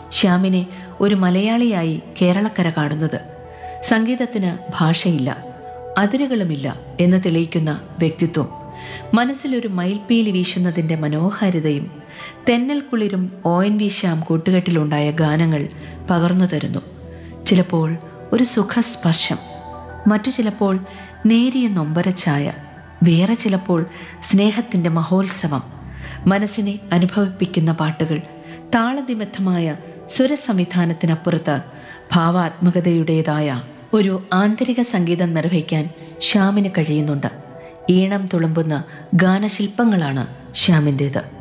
ശ്യാമിനെ ഒരു മലയാളിയായി കേരളക്കര കാണുന്നത് സംഗീതത്തിന് ഭാഷയില്ല അതിരുകളുമില്ല എന്ന് തെളിയിക്കുന്ന വ്യക്തിത്വം മനസ്സിലൊരു മയിൽപ്പീലി വീശുന്നതിൻ്റെ മനോഹാരിതയും തെന്നൽ കുളിരും ഒ എൻ വി ശ്യാം കൂട്ടുകെട്ടിലുണ്ടായ ഗാനങ്ങൾ പകർന്നു തരുന്നു ചിലപ്പോൾ ഒരു സുഖസ്പർശം മറ്റു ചിലപ്പോൾ നേരിയ നൊമ്പരച്ചായ വേറെ ചിലപ്പോൾ സ്നേഹത്തിൻ്റെ മഹോത്സവം മനസ്സിനെ അനുഭവിപ്പിക്കുന്ന പാട്ടുകൾ താളനിബദ്ധമായ സ്വരസംവിധാനത്തിനപ്പുറത്ത് ഭാവാത്മകതയുടേതായ ഒരു ആന്തരിക സംഗീതം നിർവഹിക്കാൻ ശ്യാമിന് കഴിയുന്നുണ്ട് ഈണം തുളുമ്പുന്ന ഗാനശില്പങ്ങളാണ് ശ്യാമിൻ്റേത്